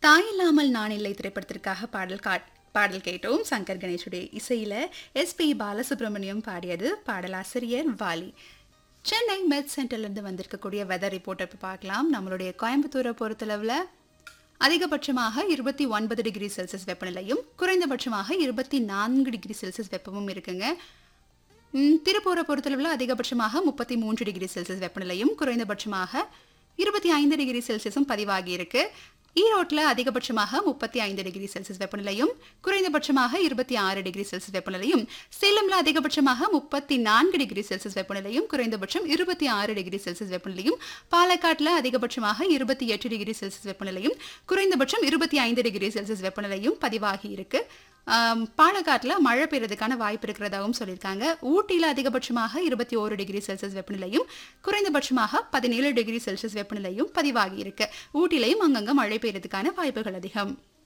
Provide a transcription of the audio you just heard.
தாயில்லாமல் நான் இல்லை திரைப்படத்திற்காக பாடல் கா பாடல் கேட்டோம் சங்கர் கணேஷுடைய இசையில எஸ்பி பாலசுப்ரமணியம் பாடியது பாடலாசிரியர் வாலி சென்னை மெட் சென்டர்லேருந்து வந்திருக்கக்கூடிய வெதர் ரிப்போர்ட் இப்போ பார்க்கலாம் நம்மளுடைய கோயம்புத்தூரை பொறுத்தளவில் அதிகபட்சமாக இருபத்தி ஒன்பது டிகிரி செல்சியஸ் வெப்பநிலையும் குறைந்தபட்சமாக இருபத்தி நான்கு டிகிரி செல்சியஸ் வெப்பமும் இருக்குங்க ம், திருப்பூரை பொறுத்தளவில் அதிகபட்சமாக முப்பத்தி மூன்று டிகிரி செல்சியஸ் வெப்பநிலையும் குறைந்தபட்சமாக இருபத்தி ஐந்து டிகிரி செல்சியஸும் பதிவாகி இருக்கு ஈரோட்டில் அதிகபட்சமாக முப்பத்தி ஐந்து டிகிரி செல்சியஸ் வெப்பநிலையும் குறைந்தபட்சமாக இருபத்தி ஆறு டிகிரி செல்சியஸ் வெப்பநிலையும் சேலம்ல அதிகபட்சமாக முப்பத்தி நான்கு டிகிரி செல்சியஸ் வெப்பநிலையும் குறைந்தபட்சம் இருபத்தி ஆறு டிகிரி செல்சியஸ் வெப்பநிலையும் பாலக்காட்டில் அதிகபட்சமாக இருபத்தி எட்டு டிகிரி செல்சியஸ் வெப்பநிலையும் குறைந்தபட்சம் இருபத்தி ஐந்து டிகிரி செல்சியஸ் வெப்பநிலையும் பதிவாகி இருக்கு ஆம், பாலக்காட்டில் மழை பெய்யறதுக்கான வாய்ப்பு இருக்கிறதாகவும் சொல்லியிருக்காங்க ஊட்டியில் அதிகபட்சமாக இருபத்தி ஓரு டிகிரி செல்சியஸ் வெப்பநிலையும் குறைந்தபட்சமாக பதினேழு டிகிரி செல்சியஸ் வெப்பநிலையும் பதிவாகி இருக்கு ஊட்டிலையும் அங்கங்க மழை பெய்யறதுக்கான வாய்ப்புகள் அதிகம்